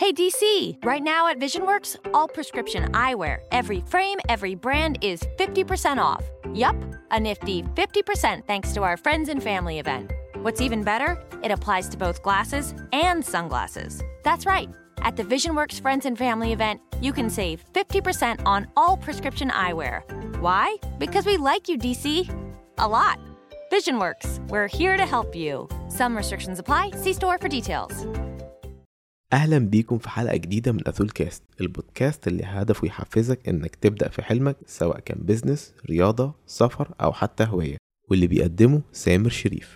Hey DC, right now at VisionWorks, all prescription eyewear, every frame, every brand is 50% off. Yup, a nifty 50% thanks to our friends and family event. What's even better, it applies to both glasses and sunglasses. That's right. At the VisionWorks Friends and Family event, you can save 50% on all prescription eyewear. Why? Because we like you, DC. A lot. VisionWorks, we're here to help you. Some restrictions apply. See store for details. أهلا بيكم في حلقة جديدة من أثول كاست البودكاست اللي هدفه يحفزك إنك تبدأ في حلمك سواء كان بيزنس رياضة سفر أو حتى هواية واللي بيقدمه سامر شريف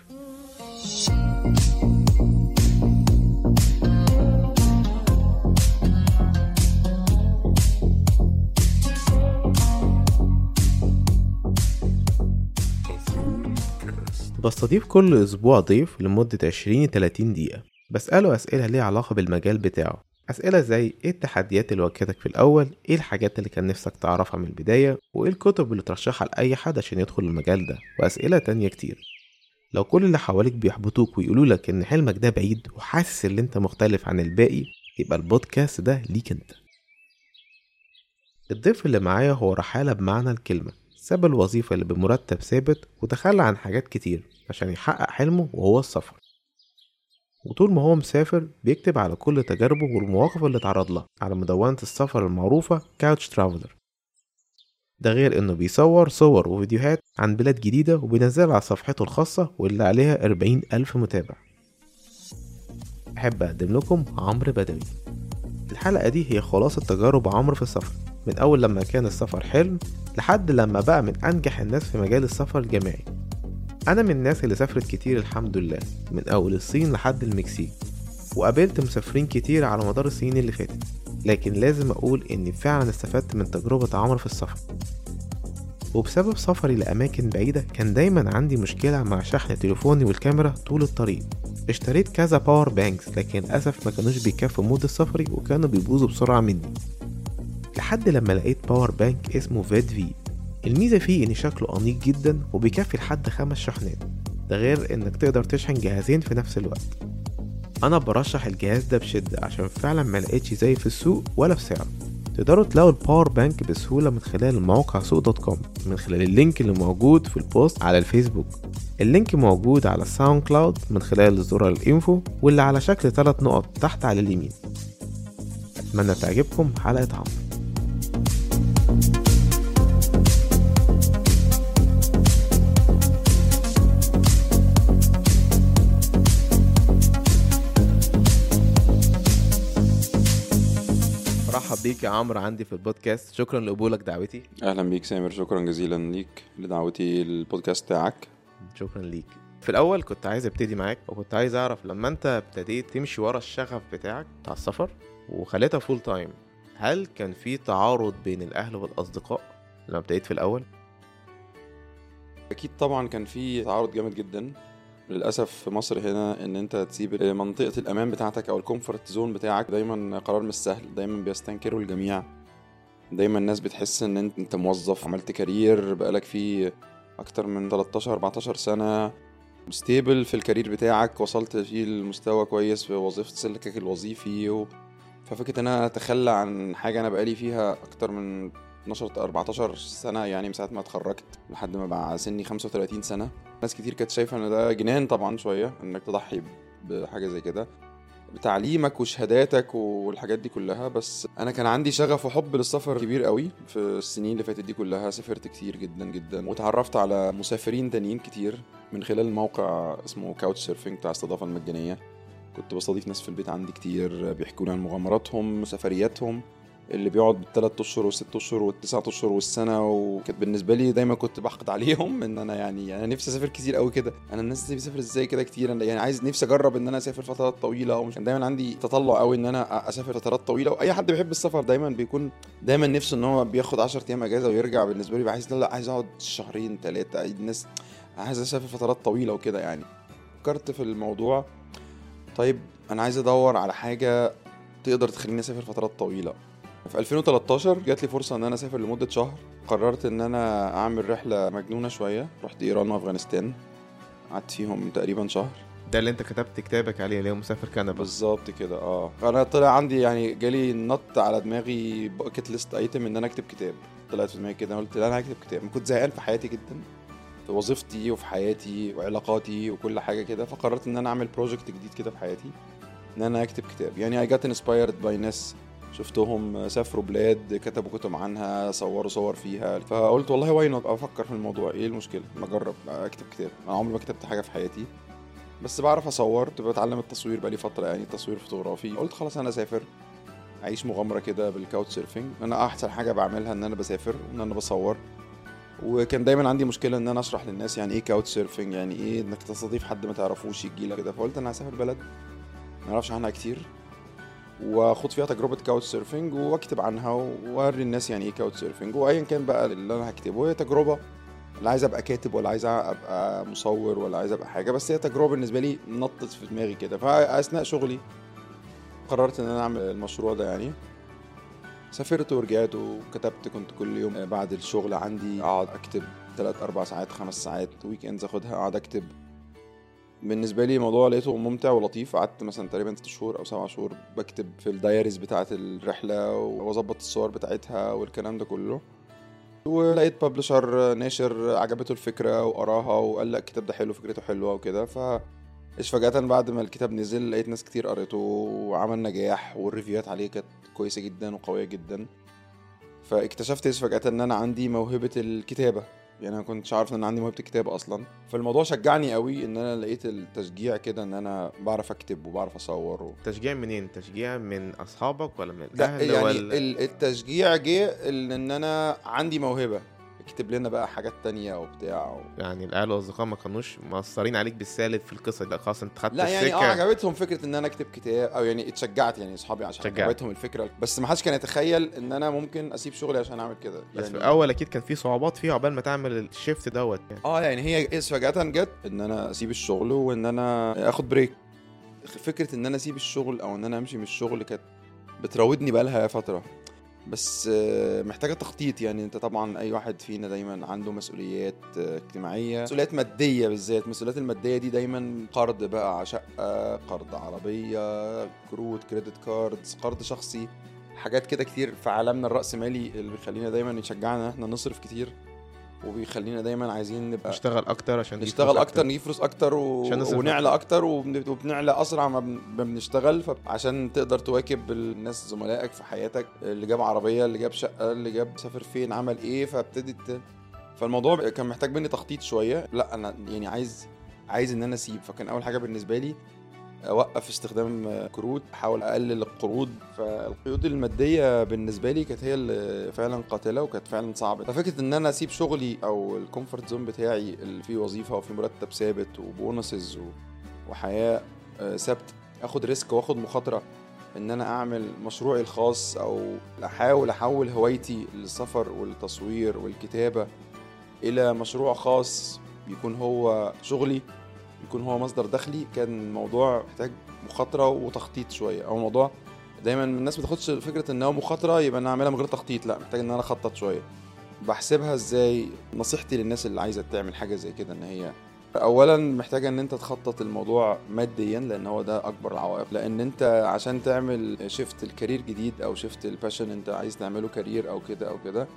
بستضيف كل أسبوع ضيف لمدة 20 30 دقيقة بسأله أسئلة ليها علاقة بالمجال بتاعه أسئلة زي إيه التحديات اللي واجهتك في الأول؟ إيه الحاجات اللي كان نفسك تعرفها من البداية؟ وإيه الكتب اللي ترشحها لأي حد عشان يدخل المجال ده؟ وأسئلة تانية كتير لو كل اللي حواليك بيحبطوك ويقولوا لك إن حلمك ده بعيد وحاسس إن أنت مختلف عن الباقي يبقى البودكاست ده ليك أنت الضيف اللي معايا هو رحالة بمعنى الكلمة ساب الوظيفة اللي بمرتب ثابت وتخلى عن حاجات كتير عشان يحقق حلمه وهو السفر وطول ما هو مسافر بيكتب على كل تجاربه والمواقف اللي اتعرض لها على مدونة السفر المعروفة كاوتش ترافلر ده غير انه بيصور صور وفيديوهات عن بلاد جديدة وبينزلها على صفحته الخاصة واللي عليها أربعين ألف متابع أحب أقدم لكم عمرو بدوي الحلقة دي هي خلاصة تجارب عمرو في السفر من أول لما كان السفر حلم لحد لما بقى من أنجح الناس في مجال السفر الجماعي أنا من الناس اللي سافرت كتير الحمد لله من أول الصين لحد المكسيك وقابلت مسافرين كتير على مدار السنين اللي فاتت لكن لازم أقول إني فعلا استفدت من تجربة عمرو في السفر وبسبب سفري لأماكن بعيدة كان دايما عندي مشكلة مع شحن تليفوني والكاميرا طول الطريق اشتريت كذا باور بانكس لكن للأسف ما كانوش بيكفوا مدة سفري وكانوا بيبوظوا بسرعة مني لحد لما لقيت باور بانك اسمه فيد في الميزة فيه إن شكله أنيق جدا وبيكفي لحد خمس شحنات ده غير إنك تقدر تشحن جهازين في نفس الوقت أنا برشح الجهاز ده بشدة عشان فعلا ما لقيتش زي في السوق ولا في سعره تقدروا تلاقوا الباور بانك بسهولة من خلال موقع سوق دوت كوم من خلال اللينك اللي موجود في البوست على الفيسبوك اللينك موجود على الساوند كلاود من خلال زرار الانفو واللي على شكل ثلاث نقط تحت على اليمين أتمنى تعجبكم حلقة عمرو مرحب بيك يا عمرو عندي في البودكاست شكرا لقبولك دعوتي اهلا بيك سامر شكرا جزيلا ليك لدعوتي البودكاست بتاعك شكرا ليك في الاول كنت عايز ابتدي معاك وكنت عايز اعرف لما انت ابتديت تمشي ورا الشغف بتاعك بتاع السفر وخليتها فول تايم هل كان في تعارض بين الاهل والاصدقاء لما ابتديت في الاول اكيد طبعا كان في تعارض جامد جدا للاسف في مصر هنا ان انت تسيب منطقه الامان بتاعتك او الكومفورت زون بتاعك دايما قرار مش سهل دايما بيستنكره الجميع دايما الناس بتحس ان انت انت موظف عملت كارير بقالك فيه اكتر من 13 14 سنه ستيبل في الكارير بتاعك وصلت فيه لمستوى كويس في وظيفه سلكك الوظيفي و... ففكره ان انا اتخلى عن حاجه انا بقالي فيها اكتر من 12 14 سنه يعني من ساعه ما اتخرجت لحد ما بقى سني 35 سنه ناس كتير كانت شايفه ان ده جنان طبعا شويه انك تضحي بحاجه زي كده بتعليمك وشهاداتك والحاجات دي كلها بس انا كان عندي شغف وحب للسفر كبير قوي في السنين اللي فاتت دي كلها سافرت كتير جدا جدا وتعرفت على مسافرين تانيين كتير من خلال موقع اسمه كاوتش سيرفينج بتاع الاستضافه المجانيه كنت بستضيف ناس في البيت عندي كتير بيحكوا لي عن مغامراتهم سفرياتهم اللي بيقعد بالثلاث اشهر والست اشهر والتسعة اشهر والسنه وكانت بالنسبه لي دايما كنت بحقد عليهم ان انا يعني انا نفسي اسافر كتير قوي كده انا الناس دي بيسافر ازاي كده كتير انا يعني عايز نفسي اجرب ان انا اسافر فترات طويله ومش دايما عندي تطلع قوي ان انا اسافر فترات طويله واي حد بيحب السفر دايما بيكون دايما نفسه ان هو بياخد 10 ايام اجازه ويرجع بالنسبه لي عايز لا لا عايز اقعد شهرين ثلاثه الناس عايز اسافر فترات طويله وكده يعني فكرت في الموضوع طيب انا عايز ادور على حاجه تقدر تخليني اسافر فترات طويله في 2013 جات لي فرصه ان انا اسافر لمده شهر قررت ان انا اعمل رحله مجنونه شويه رحت ايران وافغانستان قعدت فيهم تقريبا شهر ده اللي انت كتبت كتابك عليه اللي هو مسافر كندا بالظبط كده اه انا طلع عندي يعني جالي نط على دماغي باكت ليست ايتم ان انا اكتب كتاب طلعت في دماغي كده أنا قلت لا انا هكتب كتاب كنت زهقان في حياتي جدا في وظيفتي وفي حياتي وعلاقاتي وكل حاجه كده فقررت ان انا اعمل بروجكت جديد كده في حياتي ان انا اكتب كتاب يعني اي جت انسبايرد باي ناس شفتهم سافروا بلاد كتبوا كتب عنها صوروا صور فيها فقلت والله واي نوت افكر في الموضوع ايه المشكله ما اجرب اكتب كتاب انا عمري ما كتبت حاجه في حياتي بس بعرف اصور كنت بتعلم التصوير بقالي فتره يعني تصوير فوتوغرافي قلت خلاص انا اسافر اعيش مغامره كده بالكاوتش سيرفنج انا احسن حاجه بعملها ان انا بسافر وان انا بصور وكان دايما عندي مشكله ان انا اشرح للناس يعني ايه كاوتش سيرفنج يعني ايه انك تستضيف حد ما تعرفوش يجي لك كده فقلت انا هسافر بلد ما اعرفش عنها كتير واخد فيها تجربه كاوتش سيرفنج واكتب عنها واوري الناس يعني ايه كاوتش سيرفنج وايا كان بقى اللي انا هكتبه هي تجربه لا عايز ابقى كاتب ولا عايز ابقى مصور ولا عايز ابقى حاجه بس هي تجربه بالنسبه لي نطت في دماغي كده فاثناء شغلي قررت ان انا اعمل المشروع ده يعني سافرت ورجعت وكتبت كنت كل يوم بعد الشغل عندي اقعد اكتب 3 4 ساعات 5 ساعات ويك اندز اخدها اقعد اكتب بالنسبه لي الموضوع لقيته ممتع ولطيف قعدت مثلا تقريبا 6 شهور او 7 شهور بكتب في الدايريز بتاعه الرحله واظبط الصور بتاعتها والكلام ده كله ولقيت ببلشر ناشر عجبته الفكره وقراها وقال لا الكتاب ده حلو فكرته حلوه وكده ف ايش فجأة بعد ما الكتاب نزل لقيت ناس كتير قريته وعمل نجاح والريفيوهات عليه كانت كويسة جدا وقوية جدا فاكتشفت ايش فجأة ان انا عندي موهبة الكتابة يعني انا كنتش عارف ان انا عندي موهبه الكتابه اصلا فالموضوع شجعني قوي ان انا لقيت التشجيع كده ان انا بعرف اكتب وبعرف اصور و... تشجيع منين تشجيع من اصحابك ولا من لا الاهل يعني ولا ال- التشجيع جه ان انا عندي موهبه اكتب لنا بقى حاجات تانية وبتاع و... يعني الاهل والاصدقاء ما كانوش مؤثرين عليك بالسالب في القصه دي خلاص انت خدت لا يعني اه السكه عجبتهم فكره ان انا اكتب كتاب او يعني اتشجعت يعني اصحابي عشان شجعت. عجبتهم الفكره بس ما حدش كان يتخيل ان انا ممكن اسيب شغلي عشان اعمل كده بس يعني في الاول اكيد كان في صعوبات فيها عقبال ما تعمل الشيفت دوت يعني اه يعني هي إيش فجأة جت ان انا اسيب الشغل وان انا اخد بريك فكرة ان انا اسيب الشغل او ان انا امشي من الشغل كانت بتراودني بقالها فترة بس آه، محتاجة تخطيط يعني انت طبعا اي واحد فينا دايما عنده مسؤوليات آه، اجتماعية مسؤوليات مادية بالذات المسؤوليات المادية دي دايما قرض بقى شقة قرض عربية كروت كريدت كاردز قرض شخصي حاجات كده كتير في عالمنا الرأسمالي اللي بيخلينا دايما يشجعنا ان احنا نصرف كتير وبيخلينا دايما عايزين نبقى نشتغل اكتر عشان نجيب نشتغل فلوس اكتر نجيب فلوس اكتر و... عشان نصرف ونعلى اكتر وبن- وبنعلى اسرع ما بن- ما بنشتغل فعشان تقدر تواكب الناس زملائك في حياتك اللي جاب عربيه اللي جاب شقه اللي جاب سافر فين عمل ايه فابتدت فالموضوع كان محتاج مني تخطيط شويه لا انا يعني عايز عايز ان انا اسيب فكان اول حاجه بالنسبه لي اوقف استخدام كروت احاول اقلل القروض فالقيود الماديه بالنسبه لي كانت هي اللي فعلا قاتله وكانت فعلا صعبه ففكره ان انا اسيب شغلي او الكومفورت زون بتاعي اللي فيه وظيفه وفيه مرتب ثابت وبونسز و- وحياه آه، ثابته اخد ريسك واخد مخاطره ان انا اعمل مشروعي الخاص او احاول احول هوايتي للسفر والتصوير والكتابه الى مشروع خاص يكون هو شغلي يكون هو مصدر دخلي كان الموضوع محتاج مخاطره وتخطيط شويه او الموضوع دايما الناس ما تاخدش فكره ان هو مخاطره يبقى انا اعملها من غير تخطيط لا محتاج ان انا اخطط شويه بحسبها ازاي نصيحتي للناس اللي عايزه تعمل حاجه زي كده ان هي اولا محتاجه ان انت تخطط الموضوع ماديا لان هو ده اكبر العوائق لان انت عشان تعمل شيفت الكارير جديد او شيفت الباشن انت عايز تعمله كارير او كده او كده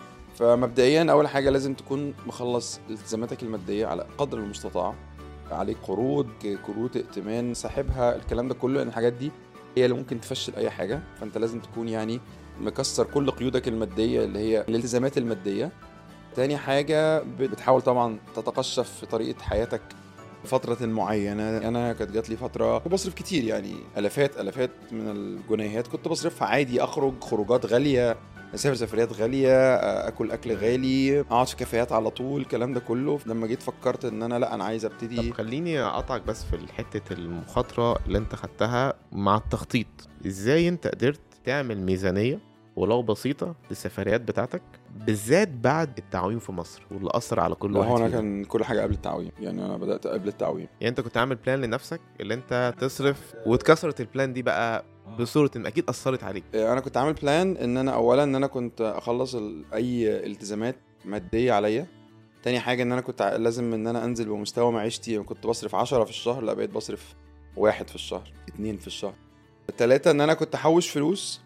فمبدئيا اول حاجه لازم تكون مخلص التزاماتك الماديه على قدر المستطاع عليك قروض كروت ائتمان ساحبها الكلام ده كله لان الحاجات دي هي اللي ممكن تفشل اي حاجه فانت لازم تكون يعني مكسر كل قيودك الماديه اللي هي الالتزامات الماديه تاني حاجه بتحاول طبعا تتقشف في طريقه حياتك فترة معينة أنا كانت جات لي فترة كنت بصرف كتير يعني ألافات ألافات من الجنيهات كنت بصرفها عادي أخرج خروجات غالية اسافر سفريات غاليه اكل اكل غالي اقعد في كافيهات على طول الكلام ده كله لما جيت فكرت ان انا لا انا عايز ابتدي طب خليني اقطعك بس في حته المخاطره اللي انت خدتها مع التخطيط ازاي انت قدرت تعمل ميزانيه ولو بسيطه للسفريات بتاعتك بالذات بعد التعويم في مصر واللي اثر على كل لا واحد هو انا فينا. كان كل حاجه قبل التعويم يعني انا بدات قبل التعويم يعني انت كنت عامل بلان لنفسك اللي انت تصرف واتكسرت البلان دي بقى بصوره ان اكيد اثرت عليك انا كنت عامل بلان ان انا اولا ان انا كنت اخلص ال- اي التزامات ماديه عليا تاني حاجه ان انا كنت ع- لازم ان انا انزل بمستوى معيشتي كنت بصرف عشرة في الشهر لا بقيت بصرف واحد في الشهر اتنين في الشهر تلاتة ان انا كنت احوش فلوس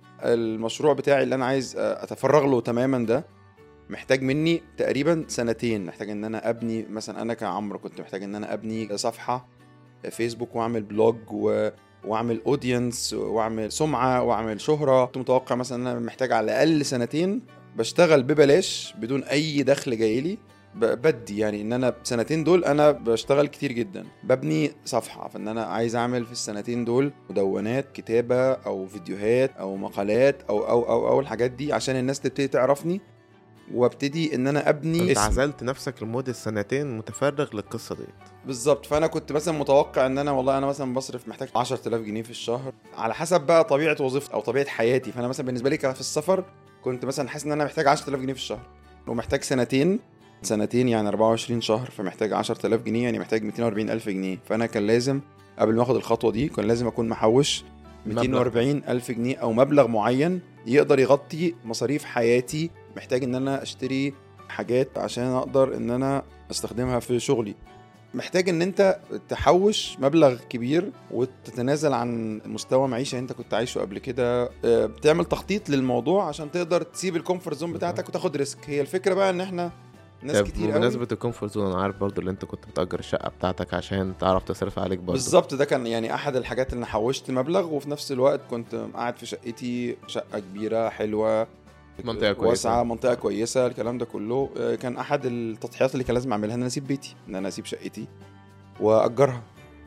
المشروع بتاعي اللي انا عايز اتفرغ له تماما ده محتاج مني تقريبا سنتين محتاج ان انا ابني مثلا انا كعمرو كنت محتاج ان انا ابني صفحه فيسبوك واعمل بلوج و... واعمل اودينس واعمل سمعه واعمل شهره كنت متوقع مثلا ان انا محتاج على الاقل سنتين بشتغل ببلاش بدون اي دخل جاي لي ب- بدي يعني ان انا سنتين دول انا بشتغل كتير جدا ببني صفحه فان انا عايز اعمل في السنتين دول مدونات كتابه او فيديوهات او مقالات او او او, أو الحاجات دي عشان الناس تبتدي تعرفني وابتدي ان انا ابني انت اسم عزلت نفسك لمدة سنتين متفرغ للقصة ديت بالظبط فانا كنت مثلا متوقع ان انا والله انا مثلا بصرف محتاج 10000 جنيه في الشهر على حسب بقى طبيعه وظيفتي او طبيعه حياتي فانا مثلا بالنسبه لي كان في السفر كنت مثلا حاسس ان انا محتاج 10000 جنيه في الشهر ومحتاج سنتين سنتين يعني 24 شهر فمحتاج 10000 جنيه يعني محتاج 240000 جنيه فانا كان لازم قبل ما اخد الخطوه دي كان لازم اكون محوش مبلغ. 240 ألف جنيه أو مبلغ معين يقدر يغطي مصاريف حياتي محتاج إن أنا أشتري حاجات عشان أقدر إن أنا أستخدمها في شغلي محتاج ان انت تحوش مبلغ كبير وتتنازل عن مستوى معيشه انت كنت عايشه قبل كده آه، بتعمل تخطيط للموضوع عشان تقدر تسيب الكومفورت زون بتاعتك وتاخد ريسك هي الفكره بقى ان احنا ناس طب كتير قوي بمناسبة الكومفورت زون انا عارف برضو اللي انت كنت بتأجر الشقة بتاعتك عشان تعرف تصرف عليك برضو بالظبط ده كان يعني احد الحاجات اللي أنا حوشت مبلغ وفي نفس الوقت كنت قاعد في شقتي شقه كبيره حلوه منطقة كويسة واسعه منطقه كويسه الكلام ده كله آه، كان احد التضحيات اللي كان لازم اعملها ان انا اسيب بيتي ان انا اسيب شقتي واجرها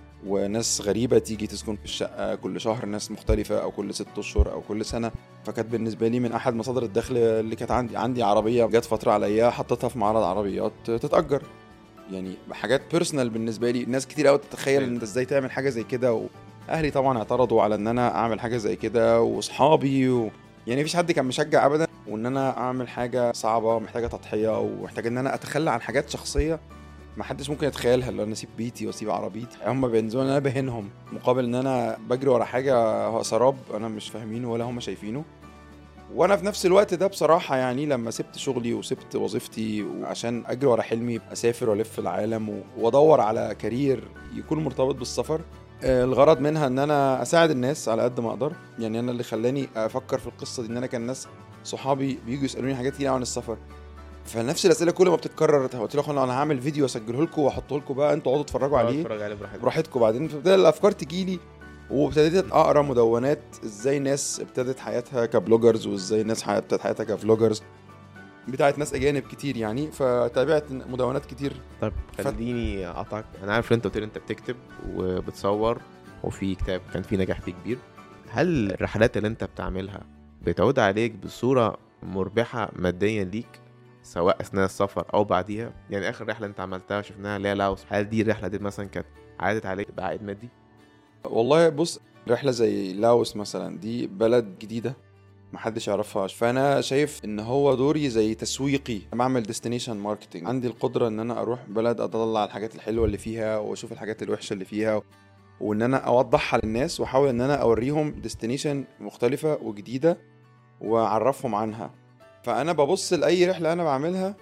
وناس غريبه تيجي تسكن في الشقه كل شهر ناس مختلفه او كل ست اشهر او كل سنه فكانت بالنسبه لي من احد مصادر الدخل اللي كانت عندي عندي عربيه جت فتره عليا حطيتها في معرض عربيات تتاجر يعني حاجات بيرسونال بالنسبه لي ناس كتير قوي تتخيل ان انت ازاي تعمل حاجه زي كده واهلي طبعا اعترضوا على ان انا اعمل حاجه زي كده واصحابي و... يعني مفيش حد كان مشجع ابدا وان انا اعمل حاجه صعبه محتاجه تضحيه ومحتاجه ان انا اتخلى عن حاجات شخصيه ما حدش ممكن يتخيلها لو انا اسيب بيتي واسيب عربيتي هم بالنسبه لي إن انا بهنهم مقابل ان انا بجري ورا حاجه هو سراب انا مش فاهمينه ولا هم شايفينه وانا في نفس الوقت ده بصراحه يعني لما سبت شغلي وسبت وظيفتي وعشان اجري ورا حلمي اسافر والف العالم و- وادور على كارير يكون مرتبط بالسفر آه، الغرض منها ان انا اساعد الناس على قد ما اقدر يعني انا اللي خلاني افكر في القصه دي ان انا كان ناس صحابي بييجوا يسالوني حاجات كتير عن السفر فنفس الاسئله كل ما بتتكرر قلت لهم انا هعمل فيديو اسجله لكم واحطه لكم بقى انتوا اقعدوا اتفرجوا عليه اتفرج عليه براحتك براحتكم بعدين ابتدى الافكار تجي لي وابتديت اقرا مدونات ازاي ناس ابتدت حياتها كبلوجرز وازاي ناس حي- ابتدت حياتها كفلوجرز بتاعت ناس اجانب كتير يعني فتابعت مدونات كتير طب خليني اقطعك انا عارف ان انت قلت لي انت بتكتب وبتصور وفي كتاب كان فيه نجاح فيه كبير هل الرحلات اللي انت بتعملها بتعود عليك بصورة مربحة ماديا ليك سواء اثناء السفر او بعديها يعني اخر رحلة انت عملتها شفناها اللي هي لاوس هل دي الرحلة دي مثلا كانت عادت عليك بعائد مادي والله بص رحله زي لاوس مثلا دي بلد جديده محدش يعرفها فانا شايف ان هو دوري زي تسويقي بعمل ديستنيشن ماركتنج عندي القدره ان انا اروح بلد اطلع الحاجات الحلوه اللي فيها واشوف الحاجات الوحشه اللي فيها وان انا اوضحها للناس واحاول ان انا اوريهم ديستنيشن مختلفه وجديده واعرفهم عنها فانا ببص لاي رحله انا بعملها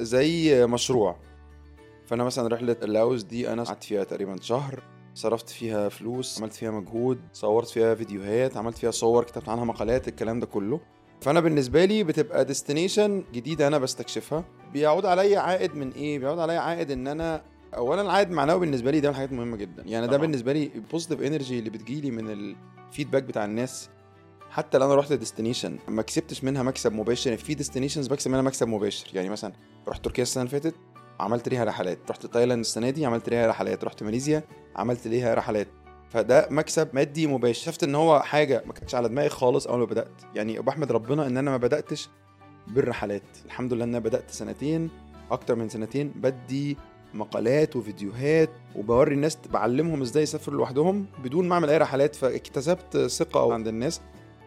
زي مشروع فانا مثلا رحله اللاوس دي انا قعدت فيها تقريبا شهر صرفت فيها فلوس عملت فيها مجهود صورت فيها فيديوهات عملت فيها صور كتبت عنها مقالات الكلام ده كله فانا بالنسبه لي بتبقى ديستنيشن جديده انا بستكشفها بيعود عليا عائد من ايه بيعود عليا عائد ان انا اولا العائد المعنوي بالنسبه لي ده من الحاجات المهمه جدا يعني ده طبعاً. بالنسبه لي البوزيتيف انرجي اللي بتجيلي من الفيدباك بتاع الناس حتى لو انا رحت ديستنيشن ما كسبتش منها مكسب مباشر يعني في ديستنيشنز بكسب منها مكسب مباشر يعني مثلا رحت تركيا السنه اللي فاتت عملت ليها رحلات رحت تايلاند السنه دي عملت ليها رحلات رحت ماليزيا عملت ليها رحلات فده مكسب مادي مباشر شفت ان هو حاجه ما كانتش على دماغي خالص اول ما بدات يعني بحمد ربنا ان انا ما بداتش بالرحلات الحمد لله ان انا بدات سنتين اكتر من سنتين بدي مقالات وفيديوهات وبوري الناس بعلمهم ازاي يسافروا لوحدهم بدون ما اعمل اي رحلات فاكتسبت ثقه عند الناس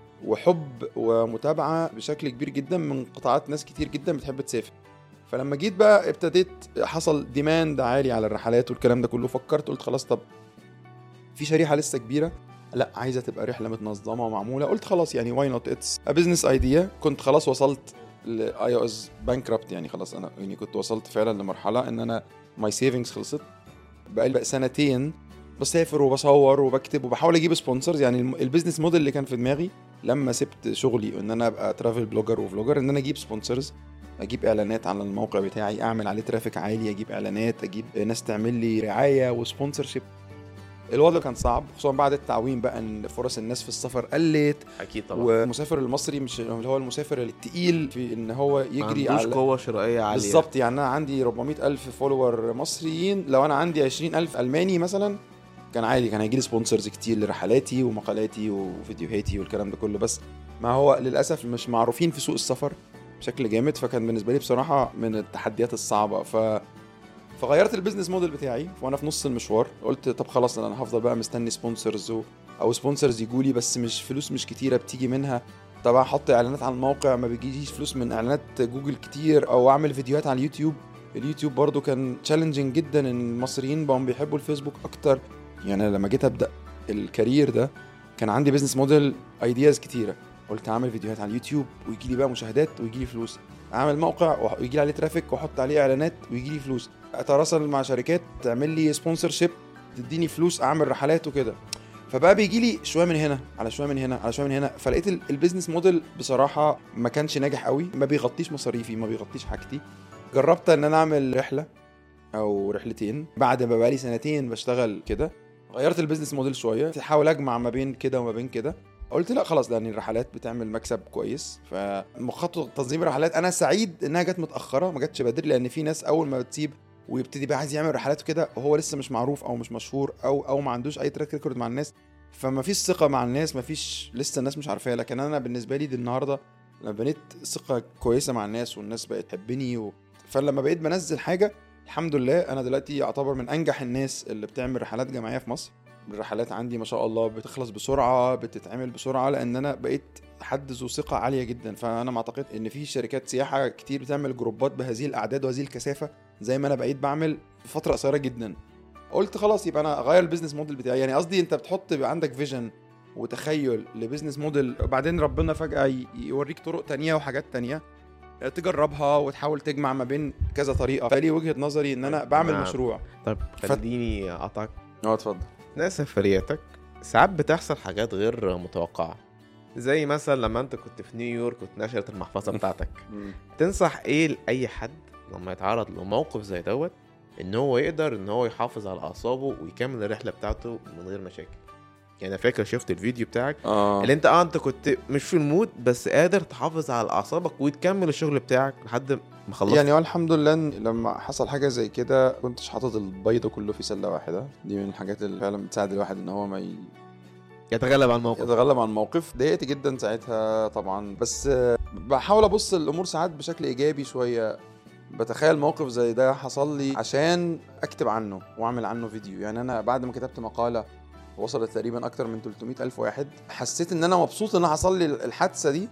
وحب ومتابعه بشكل كبير جدا من قطاعات ناس كتير جدا بتحب تسافر فلما جيت بقى ابتديت حصل ديماند عالي على الرحلات والكلام ده كله فكرت قلت خلاص طب في شريحه لسه كبيره لا عايزه تبقى رحله متنظمه ومعموله قلت خلاص يعني واي نوت اتس ا بزنس ايديا كنت خلاص وصلت لاي او اس بانكربت يعني خلاص انا يعني كنت وصلت فعلا لمرحله ان انا ماي سيفنجز خلصت بقالي بقى سنتين بسافر وبصور وبكتب وبحاول اجيب سبونسرز يعني الم- البيزنس موديل اللي كان في دماغي لما سبت شغلي ان انا ابقى ترافل بلوجر وفلوجر ان انا اجيب سبونسرز اجيب اعلانات على الموقع بتاعي اعمل عليه ترافيك عالي اجيب اعلانات اجيب ناس تعمل لي رعايه وسبونسرشيب الوضع كان صعب خصوصا بعد التعويم بقى ان فرص الناس في السفر قلت اكيد طبعا والمسافر المصري مش اللي هو المسافر التقيل في ان هو يجري ما عندوش على قوه شرائيه عاليه بالظبط يعني انا عندي 400 الف فولور مصريين لو انا عندي 20 الف الماني مثلا كان عادي كان هيجي لي سبونسرز كتير لرحلاتي ومقالاتي وفيديوهاتي والكلام ده كله بس ما هو للاسف مش معروفين في سوق السفر بشكل جامد فكان بالنسبه لي بصراحه من التحديات الصعبه ف فغيرت البيزنس موديل بتاعي وانا في نص المشوار قلت طب خلاص انا هفضل بقى مستني سبونسرز و... او سبونسرز يجوا لي بس مش فلوس مش كتيره بتيجي منها طب احط اعلانات على الموقع ما بيجيليش فلوس من اعلانات جوجل كتير او اعمل فيديوهات على اليوتيوب اليوتيوب برضو كان تشالنجينج جدا ان المصريين بقوا بيحبوا الفيسبوك اكتر يعني أنا لما جيت ابدا الكارير ده كان عندي بيزنس موديل ايدياز كتيره قلت اعمل فيديوهات على اليوتيوب ويجي لي بقى مشاهدات ويجي لي فلوس اعمل موقع ويجي لي عليه ترافيك واحط عليه اعلانات ويجي لي فلوس اتراسل مع شركات تعمل لي سبونسر شيب تديني فلوس اعمل رحلات وكده فبقى بيجي لي شويه من هنا على شويه من هنا على شويه من هنا فلقيت ال- البيزنس موديل بصراحه ما كانش ناجح قوي ما بيغطيش مصاريفي ما بيغطيش حاجتي جربت ان انا اعمل رحله او رحلتين بعد ما بقالي سنتين بشتغل كده غيرت البيزنس موديل شويه احاول اجمع ما بين كده وما بين كده قلت لا خلاص لان الرحلات بتعمل مكسب كويس فمخطط تنظيم الرحلات انا سعيد انها جت متاخره ما جاتش بدري لان في ناس اول ما بتسيب ويبتدي بقى عايز يعمل رحلات وكده وهو لسه مش معروف او مش مشهور او او ما عندوش اي تراك ريكورد مع الناس فما فيش ثقه مع الناس ما فيش لسه الناس مش عارفاها لكن انا بالنسبه لي دي النهارده لما بنيت ثقه كويسه مع الناس والناس بقت تحبني و... فلما بقيت بنزل حاجه الحمد لله انا دلوقتي اعتبر من انجح الناس اللي بتعمل رحلات جماعيه في مصر الرحلات عندي ما شاء الله بتخلص بسرعه بتتعمل بسرعه لان انا بقيت حد ذو ثقه عاليه جدا فانا ما اعتقد ان في شركات سياحه كتير بتعمل جروبات بهذه الاعداد وهذه الكثافه زي ما انا بقيت بعمل في فتره قصيره جدا قلت خلاص يبقى انا اغير البيزنس موديل بتاعي يعني قصدي انت بتحط يبقى عندك فيجن وتخيل لبيزنس موديل وبعدين ربنا فجاه ي- يوريك طرق تانية وحاجات تانية تجربها وتحاول تجمع ما بين كذا طريقه فلي وجهه نظري ان انا بعمل نعم. مشروع طب خليني اقطعك اه اتفضل اثناء سفرياتك ساعات بتحصل حاجات غير متوقعه زي مثلا لما انت كنت في نيويورك واتنشرت المحفظه بتاعتك تنصح ايه لاي حد لما يتعرض لموقف زي دوت ان هو يقدر ان هو يحافظ على اعصابه ويكمل الرحله بتاعته من غير مشاكل يعني انا فاكر شفت الفيديو بتاعك اه اللي انت اه انت كنت مش في المود بس قادر تحافظ على اعصابك وتكمل الشغل بتاعك لحد ما خلصت يعني هو الحمد لله إن لما حصل حاجه زي كده كنتش حاطط البيض كله في سله واحده دي من الحاجات اللي فعلا بتساعد الواحد ان هو ما ي... يتغلب على الموقف يتغلب على الموقف ضايقت جدا ساعتها طبعا بس آه، بحاول ابص الامور ساعات بشكل ايجابي شويه بتخيل موقف زي ده حصل لي عشان اكتب عنه واعمل عنه فيديو يعني انا بعد ما كتبت مقاله وصلت تقريبا اكتر من 300 الف واحد حسيت ان انا مبسوط ان حصل لي الحادثه دي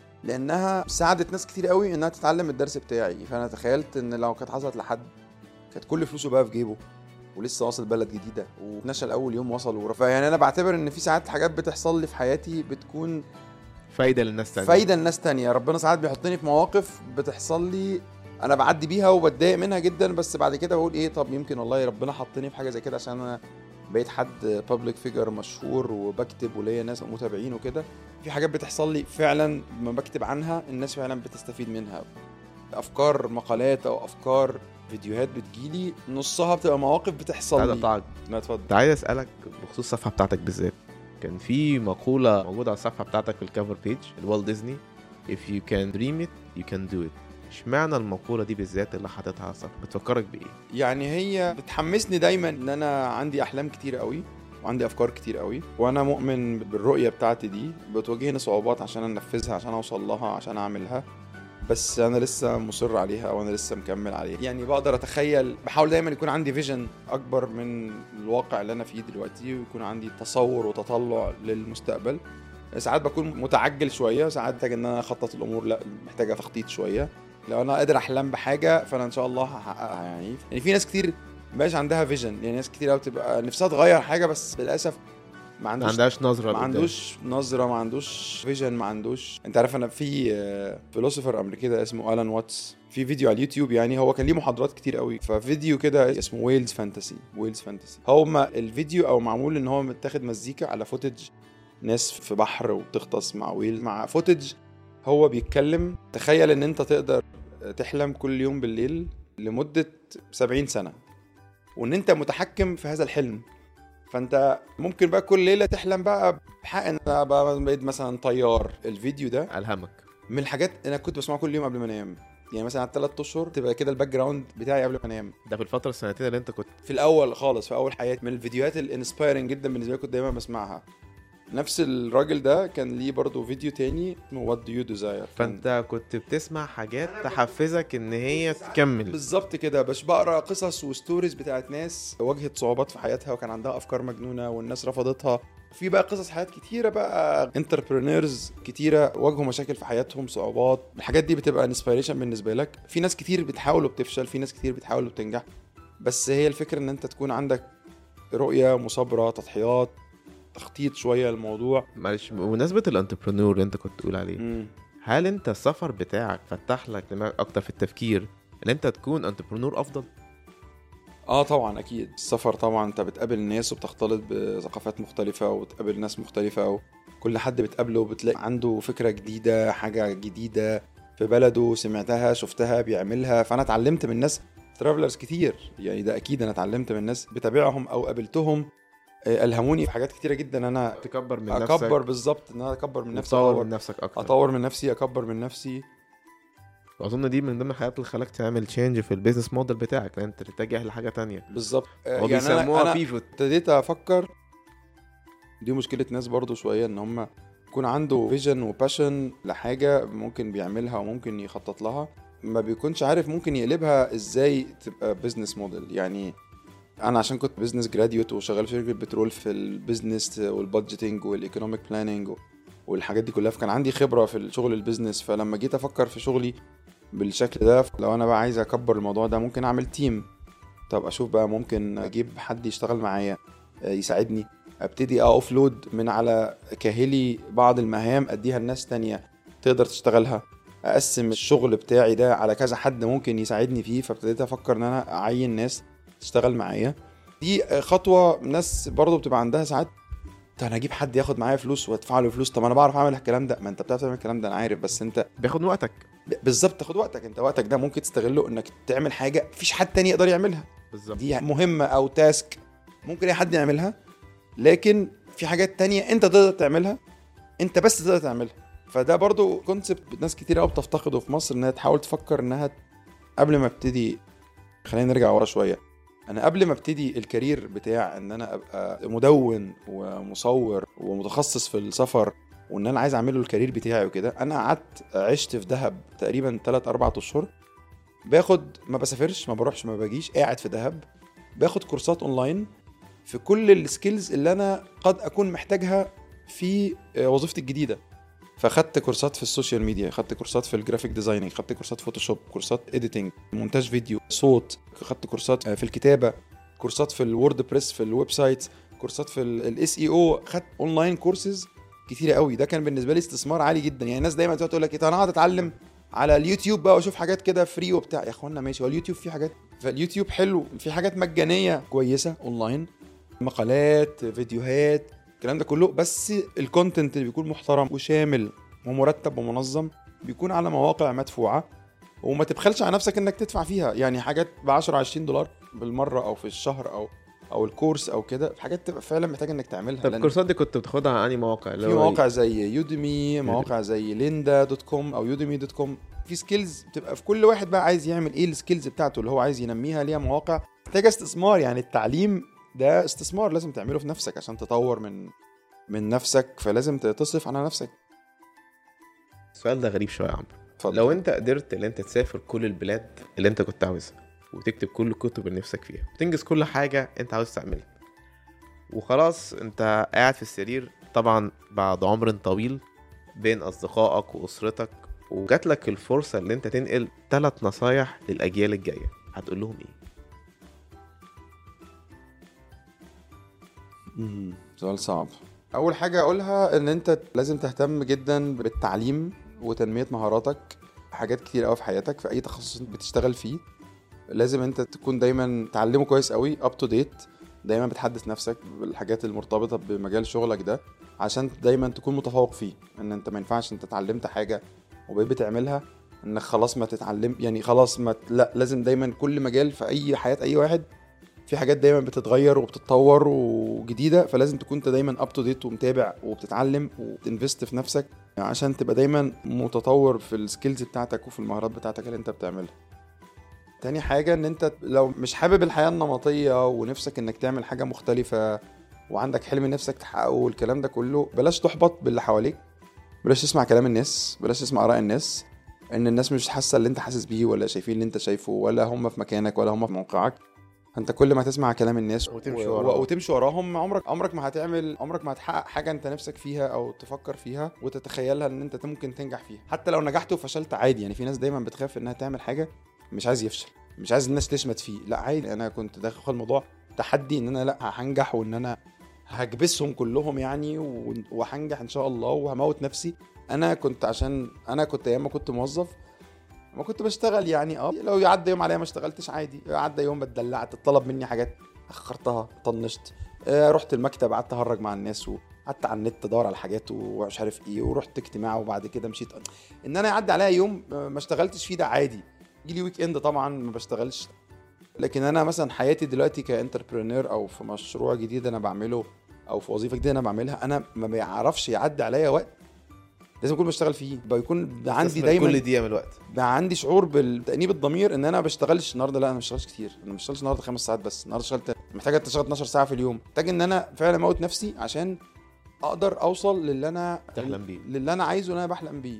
لانها ساعدت ناس كتير قوي انها تتعلم الدرس بتاعي فانا تخيلت ان لو كانت حصلت لحد كانت كل فلوسه بقى في جيبه ولسه واصل بلد جديده ونشل اول يوم وصل ورا فيعني انا بعتبر ان في ساعات حاجات بتحصل لي في حياتي بتكون فايده للناس تانية فايده لناس تانية ربنا ساعات بيحطني في مواقف بتحصل لي انا بعدي بيها وبتضايق منها جدا بس بعد كده بقول ايه طب يمكن والله ربنا حطني في حاجه زي كده عشان انا بقيت حد بابليك فيجر مشهور وبكتب وليا ناس متابعين وكده في حاجات بتحصل لي فعلا لما بكتب عنها الناس فعلا بتستفيد منها افكار مقالات او افكار فيديوهات بتجيلي نصها بتبقى مواقف بتحصل عايز لي اقطعك لا اتفضل كنت عايز اسالك بخصوص الصفحه بتاعتك بالذات كان في مقوله موجوده على الصفحه بتاعتك في الكفر بيج الوالت ديزني if you can dream it you can do it اشمعنى المقوله دي بالذات اللي حاططها على الصفحه بتفكرك بايه يعني هي بتحمسني دايما ان انا عندي احلام كتير قوي وعندي افكار كتير قوي وانا مؤمن بالرؤيه بتاعتي دي بتواجهني صعوبات عشان انفذها عشان اوصل لها عشان اعملها بس انا لسه مصر عليها وانا لسه مكمل عليها يعني بقدر اتخيل بحاول دايما يكون عندي فيجن اكبر من الواقع اللي انا فيه دلوقتي ويكون عندي تصور وتطلع للمستقبل ساعات بكون متعجل شويه ساعات محتاج ان انا اخطط الامور لا محتاجه تخطيط شويه لو انا قادر احلم بحاجه فانا ان شاء الله هحققها يعني يعني في ناس كتير مبقاش عندها فيجن يعني ناس كتير قوي بتبقى نفسها تغير حاجه بس للاسف ما ما عندوش عندهاش نظره ما لقدام. عندوش نظره ما عندوش فيجن ما عندوش انت عارف انا في فيلوسوفر امريكي اسمه الان واتس في فيديو على اليوتيوب يعني هو كان ليه محاضرات كتير قوي ففيديو كده اسمه ويلز فانتسي ويلز فانتسي هو ما الفيديو او معمول ان هو متاخد مزيكا على فوتج ناس في بحر وبتغطس مع ويل مع فوتج هو بيتكلم تخيل ان انت تقدر تحلم كل يوم بالليل لمدة 70 سنة وان انت متحكم في هذا الحلم فانت ممكن بقى كل ليله تحلم بقى بحق ان أنا بقى بقيت مثلا طيار الفيديو ده الهمك من الحاجات انا كنت بسمعها كل يوم قبل ما انام يعني مثلا على ثلاث اشهر تبقى كده الباك جراوند بتاعي قبل ما انام ده في الفتره السنتين اللي انت كنت في الاول خالص في اول حياتي من الفيديوهات الانسبايرنج جدا بالنسبه لي كنت دايما بسمعها نفس الراجل ده كان ليه برضه فيديو تاني اسمه وات دو يو ديزاير فانت كنت بتسمع حاجات تحفزك ان هي تكمل بالظبط كده باش بقرا قصص وستوريز بتاعت ناس واجهت صعوبات في حياتها وكان عندها افكار مجنونه والناس رفضتها في بقى قصص حياة كتيرة بقى انتربرينورز كتيرة واجهوا مشاكل في حياتهم صعوبات الحاجات دي بتبقى انسبيريشن بالنسبة لك في ناس كتير بتحاول وبتفشل في ناس كتير بتحاول وبتنجح بس هي الفكرة ان انت تكون عندك رؤية مثابرة تضحيات تخطيط شوية للموضوع معلش بمناسبه الانتربرنور اللي انت كنت تقول عليه مم. هل انت السفر بتاعك فتح لك دماغك اكتر في التفكير ان انت تكون انتربرنور افضل اه طبعا اكيد السفر طبعا انت بتقابل ناس وبتختلط بثقافات مختلفة وتقابل ناس مختلفة وكل حد بتقابله بتلاقي عنده فكرة جديدة حاجة جديدة في بلده سمعتها شفتها بيعملها فانا اتعلمت من ناس ترافلرز كتير يعني ده اكيد انا اتعلمت من ناس بتابعهم او قابلتهم آه، الهموني في حاجات كتيرة جدا انا تكبر من اكبر نفسك بالظبط ان انا اكبر من نفسي تطور اطور من نفسك اكتر اطور من نفسي اكبر من نفسي واظن دي من ضمن الحاجات اللي خلاك تعمل تشينج في البيزنس موديل بتاعك لان انت تتجه لحاجه تانية بالظبط آه، هو يعني انا بيسموها انا بيفوت ابتديت افكر دي مشكله ناس برضو شويه ان هم يكون عنده فيجن وباشن لحاجه ممكن بيعملها وممكن يخطط لها ما بيكونش عارف ممكن يقلبها ازاي تبقى بزنس موديل يعني انا عشان كنت بزنس جراديوت وشغال في شركه بترول في البيزنس والبادجيتنج والايكونوميك بلاننج والحاجات دي كلها فكان عندي خبره في الشغل البيزنس فلما جيت افكر في شغلي بالشكل ده لو انا بقى عايز اكبر الموضوع ده ممكن اعمل تيم طب اشوف بقى ممكن اجيب حد يشتغل معايا آه، يساعدني ابتدي اوفلود من على كاهلي بعض المهام اديها لناس تانية تقدر تشتغلها اقسم الشغل بتاعي ده على كذا حد ممكن يساعدني فيه فابتديت افكر ان انا اعين ناس تشتغل معايا دي آه، خطوه ناس برضو بتبقى عندها ساعات طب انا اجيب حد ياخد معايا فلوس وادفع له فلوس طب انا بعرف اعمل الكلام ده ما انت بتعرف تعمل الكلام ده انا عارف بس انت بياخد من وقتك ب- بالظبط تاخد وقتك انت وقتك ده ممكن تستغله انك تعمل حاجه مفيش حد تاني يقدر يعملها بالظبط دي مهمه او تاسك ممكن اي حد يعملها لكن في حاجات تانية انت تقدر تعملها انت بس تقدر تعملها فده برضو كونسبت ناس كتير قوي بتفتقده في مصر انها تحاول تفكر انها قبل ما ابتدي خلينا نرجع ورا شويه انا قبل ما ابتدي الكارير بتاع ان انا ابقى مدون ومصور ومتخصص في السفر وان انا عايز اعمله الكارير بتاعي وكده انا قعدت عشت في دهب تقريبا 3 4 اشهر باخد ما بسافرش ما بروحش ما باجيش قاعد في دهب باخد كورسات اونلاين في كل السكيلز اللي انا قد اكون محتاجها في آه، وظيفتي الجديده فخدت كورسات في السوشيال ميديا خدت كورسات في الجرافيك ديزايننج خدت كورسات فوتوشوب كورسات اديتنج مونتاج فيديو صوت خدت كورسات آه، في الكتابه كورسات في الوورد بريس في الويب سايت كورسات في الاس اي او خدت اونلاين كورسز كتيره قوي ده كان بالنسبه لي استثمار عالي جدا يعني الناس دايما تقول لك ايه طب انا هقعد اتعلم على اليوتيوب بقى واشوف حاجات كده فري وبتاع يا اخوانا ماشي هو اليوتيوب فيه حاجات فاليوتيوب حلو في حاجات مجانيه كويسه اونلاين مقالات فيديوهات الكلام ده كله بس الكونتنت اللي بيكون محترم وشامل ومرتب ومنظم بيكون على مواقع مدفوعه وما تبخلش على نفسك انك تدفع فيها يعني حاجات ب 10 20 دولار بالمره او في الشهر او او الكورس او كده حاجات تبقى فعلا محتاج انك تعملها طب لأن الكورسات دي كنت بتاخدها على انهي مواقع اللي في هو مواقع زي يوديمي مواقع زي ليندا دوت كوم او يوديمي دوت كوم في سكيلز بتبقى في كل واحد بقى عايز يعمل ايه السكيلز بتاعته اللي هو عايز ينميها ليها مواقع محتاجه استثمار يعني التعليم ده استثمار لازم تعمله في نفسك عشان تطور من من نفسك فلازم تصرف على نفسك السؤال ده غريب شويه يا عمرو اتفضل. لو انت قدرت ان انت تسافر كل البلاد اللي انت كنت عاوزها وتكتب كل الكتب اللي نفسك فيها وتنجز كل حاجه انت عاوز تعملها وخلاص انت قاعد في السرير طبعا بعد عمر طويل بين اصدقائك واسرتك وجات لك الفرصه ان انت تنقل ثلاث نصايح للاجيال الجايه هتقول لهم ايه مم. سؤال صعب اول حاجه اقولها ان انت لازم تهتم جدا بالتعليم وتنميه مهاراتك حاجات كتير قوي في حياتك في اي تخصص انت بتشتغل فيه لازم انت تكون دايما تعلمه كويس قوي اب تو ديت دايما بتحدث نفسك بالحاجات المرتبطه بمجال شغلك ده عشان دايما تكون متفوق فيه ان انت ما ينفعش انت اتعلمت حاجه وبقيت بتعملها انك خلاص ما تتعلم يعني خلاص ما ت- لا لازم دايما كل مجال في اي حياه اي واحد في حاجات دايما بتتغير وبتتطور وجديده فلازم تكون انت دايما اب تو ديت ومتابع وبتتعلم وبتنفست في نفسك عشان تبقى دايما متطور في السكيلز بتاعتك وفي المهارات بتاعتك اللي انت بتعملها تاني حاجة ان انت لو مش حابب الحياة النمطية ونفسك انك تعمل حاجة مختلفة وعندك حلم نفسك تحققه والكلام ده كله بلاش تحبط باللي حواليك بلاش تسمع كلام الناس بلاش تسمع اراء الناس ان الناس مش حاسة اللي انت حاسس بيه ولا شايفين اللي انت شايفه ولا هم في مكانك ولا هم في موقعك انت كل ما تسمع كلام الناس وتمشي و- وراهم. وتمشي وراهم عمرك عمرك ما هتعمل عمرك ما هتحقق حاجه انت نفسك فيها او تفكر فيها وتتخيلها ان انت ممكن تنجح فيها حتى لو نجحت وفشلت عادي يعني في ناس دايما بتخاف انها تعمل حاجه مش عايز يفشل مش عايز الناس تشمت فيه لا عادي انا كنت داخل الموضوع تحدي ان انا لا هنجح وان انا هكبسهم كلهم يعني و- وهنجح ان شاء الله وهموت نفسي انا كنت عشان انا كنت ايام ما كنت موظف ما كنت بشتغل يعني اه لو يعدي يوم عليا ما اشتغلتش عادي عدى يوم اتدلعت اتطلب مني حاجات اخرتها طنشت آه رحت المكتب قعدت اهرج مع الناس وقعدت على النت ادور على حاجات ومش عارف ايه ورحت اجتماع وبعد كده مشيت ان انا يعدي عليا يوم آه، ما اشتغلتش فيه ده عادي يجي لي ويك اند طبعا ما بشتغلش لكن انا مثلا حياتي دلوقتي كانتربرينور او في مشروع جديد انا بعمله او في وظيفه جديده انا بعملها انا ما بيعرفش يعدي عليا وقت لازم اكون بشتغل فيه بيكون عندي تستثمر دايما كل دقيقه من الوقت بقى عندي شعور بالتأنيب الضمير ان انا ما بشتغلش النهارده لا انا ما بشتغلش كتير انا ما بشتغلش النهارده خمس ساعات بس النهارده اشتغلت محتاج اشتغل 12 ساعه في اليوم محتاج ان انا فعلا اموت نفسي عشان اقدر اوصل للي انا تحلم بيه. للي انا عايزه اللي انا بحلم بيه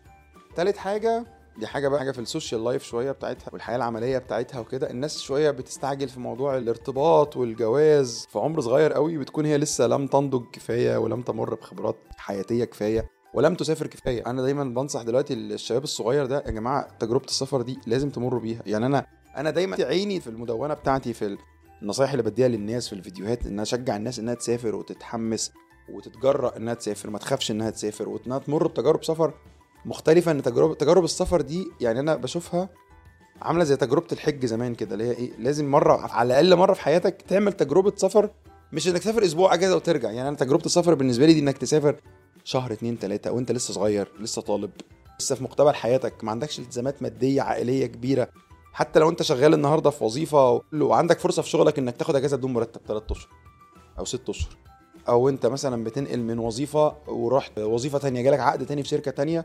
تالت حاجه دي حاجه بقى حاجه في السوشيال لايف شويه بتاعتها والحياه العمليه بتاعتها وكده الناس شويه بتستعجل في موضوع الارتباط والجواز في عمر صغير قوي بتكون هي لسه لم تنضج كفايه ولم تمر بخبرات حياتيه كفايه ولم تسافر كفايه انا دايما بنصح دلوقتي الشباب الصغير ده يا جماعه تجربه السفر دي لازم تمروا بيها يعني انا انا دايما عيني في المدونه بتاعتي في النصايح اللي بديها للناس في الفيديوهات ان أنا اشجع الناس انها تسافر وتتحمس وتتجرأ انها تسافر ما تخافش انها تسافر وانها تمر بتجارب سفر مختلفه ان تجارب تجارب السفر دي يعني انا بشوفها عامله زي تجربه الحج زمان كده اللي هي ايه لازم مره على الاقل مره في حياتك تعمل تجربه سفر مش انك تسافر اسبوع اجازه وترجع يعني انا تجربه السفر بالنسبه لي دي انك تسافر شهر اتنين تلاته وانت لسه صغير لسه طالب لسه في مقتبل حياتك ما عندكش التزامات ماديه عائليه كبيره حتى لو انت شغال النهارده في وظيفه وعندك فرصه في شغلك انك تاخد اجازه بدون مرتب 3 اشهر او 6 اشهر او انت مثلا بتنقل من وظيفه ورحت وظيفه تانية جالك عقد تاني في شركه تانية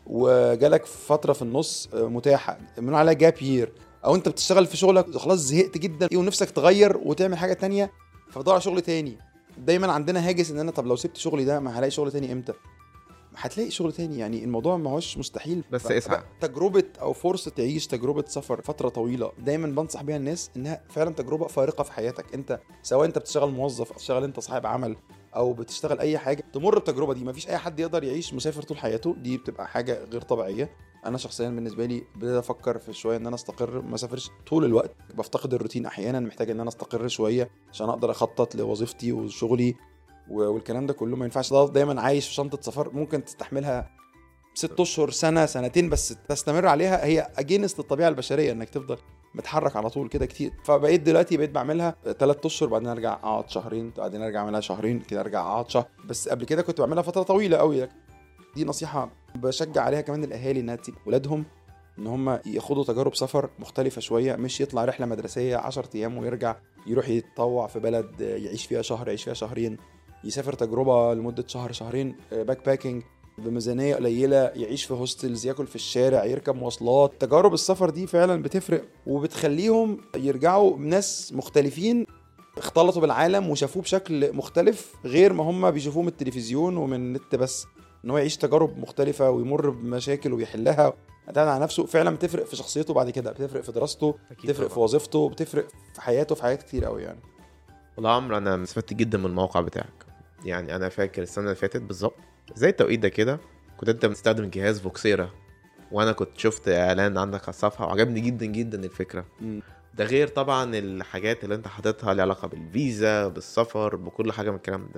وجالك فتره في النص متاحه من على جاب يير او انت بتشتغل في شغلك خلاص زهقت جدا ونفسك تغير وتعمل حاجه تانية فبتدور على شغل تاني دايما عندنا هاجس ان انا طب لو سبت شغلي ده ما هلاقي شغل تاني امتى هتلاقي شغل تاني يعني الموضوع ما هوش مستحيل بس ف- اسعى. تجربه او فرصه تعيش تجربه سفر فتره طويله دايما بنصح بيها الناس انها فعلا تجربه فارقه في حياتك انت سواء انت بتشتغل موظف او بتشتغل انت صاحب عمل او بتشتغل اي حاجه تمر بالتجربه دي مفيش اي حد يقدر يعيش مسافر طول حياته دي بتبقى حاجه غير طبيعيه انا شخصيا بالنسبه لي بدأت افكر في شويه ان انا استقر ما اسافرش طول الوقت بفتقد الروتين احيانا محتاج ان انا استقر شويه عشان اقدر اخطط لوظيفتي وشغلي و- والكلام ده كله ما ينفعش تفضل دايما عايش في شنطه سفر ممكن تستحملها ست اشهر سنه سنتين بس تستمر عليها هي اجينست الطبيعه البشريه انك تفضل متحرك على طول كده كتير فبقيت دلوقتي بقيت بعملها ثلاث اشهر بعدين ارجع اقعد شهرين بعدين ارجع اعملها شهرين كده ارجع اقعد شهر بس قبل كده كنت بعملها فتره طويله قوي دي نصيحه بشجع عليها كمان الاهالي انها تسيب ولادهم ان هم ياخدوا تجارب سفر مختلفه شويه مش يطلع رحله مدرسيه 10 ايام ويرجع يروح يتطوع في بلد يعيش فيها شهر يعيش فيها شهرين يسافر تجربه لمده شهر شهرين باك باكينج بميزانيه قليله يعيش في هوستلز ياكل في الشارع يركب مواصلات تجارب السفر دي فعلا بتفرق وبتخليهم يرجعوا ناس مختلفين اختلطوا بالعالم وشافوه بشكل مختلف غير ما هم بيشوفوه من التلفزيون ومن النت بس ان هو يعيش تجارب مختلفه ويمر بمشاكل ويحلها اعتمد على نفسه فعلا بتفرق في شخصيته بعد كده بتفرق في دراسته أكيد بتفرق في طبعاً. وظيفته بتفرق في حياته في حاجات كتير قوي يعني والله يا عمرو انا استفدت جدا من الموقع بتاعك يعني انا فاكر السنه اللي فاتت بالظبط زي التوقيت ده كده كنت انت بتستخدم جهاز فوكسيرا وانا كنت شفت اعلان عندك على الصفحه وعجبني جدا جدا الفكره ده غير طبعا الحاجات اللي انت حاططها ليها علاقه بالفيزا بالسفر بكل حاجه من الكلام ده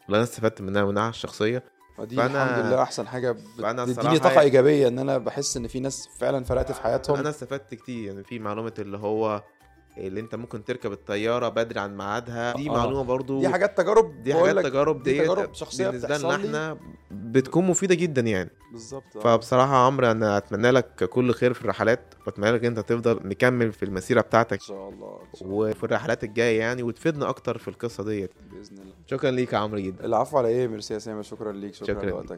اللي انا استفدت منها منها الشخصيه فدي فأنا- الحمد لله احسن حاجه فأنا بتديني الصراحة- طاقه ايجابيه ان انا بحس ان في ناس فعلا فرقت في حياتهم انا استفدت كتير يعني في معلومه اللي هو اللي انت ممكن تركب الطياره بدري عن ميعادها دي آه. معلومه برضو دي حاجات تجارب دي بقول حاجات لك تجارب دي دي تجارب شخصية بالنسبه بتحصل لنا لي. احنا بتكون مفيده جدا يعني بالظبط آه. فبصراحه يا عمرو انا اتمنى لك كل خير في الرحلات واتمنى لك انت تفضل مكمل في المسيره بتاعتك ان شاء الله ان شاء الله وفي الرحلات الجايه يعني وتفيدنا اكتر في القصه ديت باذن الله شكرا ليك يا عمرو جدا العفو على ايه ميرسي يا سامر شكرا ليك شكرا, شكراً شكرا ليك. لوقتك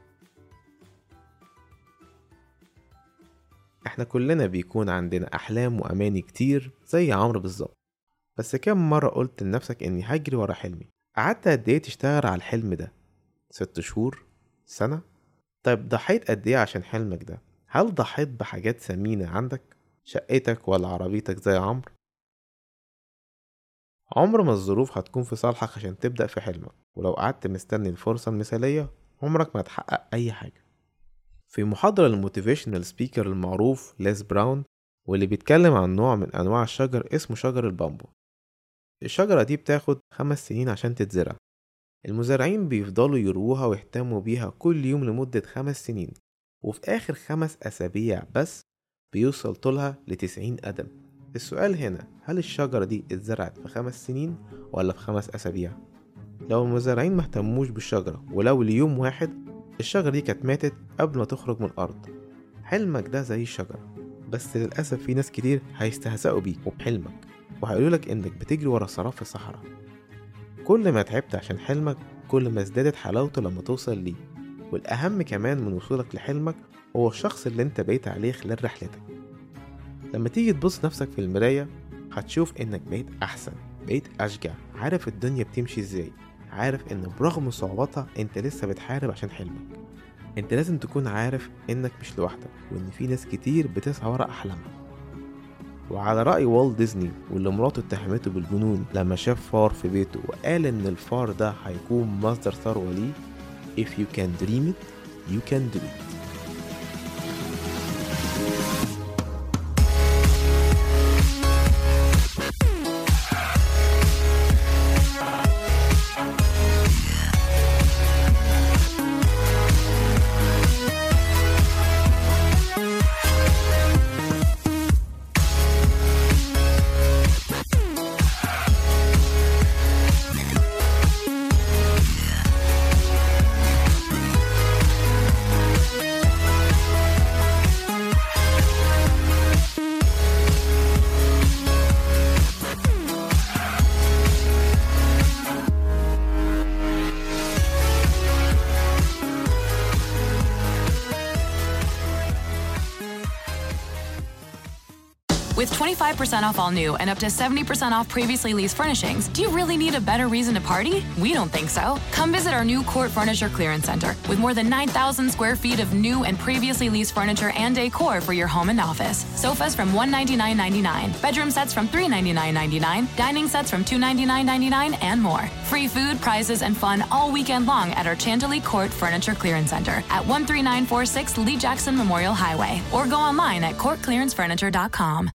احنا كلنا بيكون عندنا احلام واماني كتير زي عمرو بالظبط بس كم مرة قلت لنفسك اني هجري ورا حلمي قعدت قد ايه تشتغل على الحلم ده ست شهور سنة طيب ضحيت قد ايه عشان حلمك ده هل ضحيت بحاجات ثمينة عندك شقتك ولا عربيتك زي عمرو عمر ما الظروف هتكون في صالحك عشان تبدأ في حلمك ولو قعدت مستني الفرصة المثالية عمرك ما هتحقق أي حاجة في محاضرة للموتيفيشنال سبيكر المعروف ليز براون واللي بيتكلم عن نوع من أنواع الشجر اسمه شجر البامبو الشجرة دي بتاخد خمس سنين عشان تتزرع المزارعين بيفضلوا يروها ويهتموا بيها كل يوم لمدة خمس سنين وفي آخر خمس أسابيع بس بيوصل طولها لتسعين قدم السؤال هنا هل الشجرة دي اتزرعت في خمس سنين ولا في خمس أسابيع؟ لو المزارعين مهتموش بالشجرة ولو ليوم واحد الشجرة دي كانت ماتت قبل ما تخرج من الأرض حلمك ده زي الشجرة بس للأسف في ناس كتير هيستهزئوا بيك وبحلمك وهيقولولك إنك بتجري ورا سراب في الصحراء كل ما تعبت عشان حلمك كل ما ازدادت حلاوته لما توصل ليه والأهم كمان من وصولك لحلمك هو الشخص اللي انت بقيت عليه خلال رحلتك لما تيجي تبص نفسك في المراية هتشوف انك بقيت أحسن بقيت أشجع عارف الدنيا بتمشي ازاي عارف ان برغم صعوباتها انت لسه بتحارب عشان حلمك انت لازم تكون عارف انك مش لوحدك وان في ناس كتير بتسعى ورا احلامها وعلى رأي والت ديزني واللي مراته اتهمته بالجنون لما شاف فار في بيته وقال ان الفار ده هيكون مصدر ثروة ليه If you can dream it, you can do it With 25% off all new and up to 70% off previously leased furnishings, do you really need a better reason to party? We don't think so. Come visit our new Court Furniture Clearance Center with more than 9,000 square feet of new and previously leased furniture and decor for your home and office. Sofas from $199.99, bedroom sets from $399.99, dining sets from $299.99, and more. Free food, prizes, and fun all weekend long at our Chantilly Court Furniture Clearance Center at 13946 Lee Jackson Memorial Highway or go online at courtclearancefurniture.com.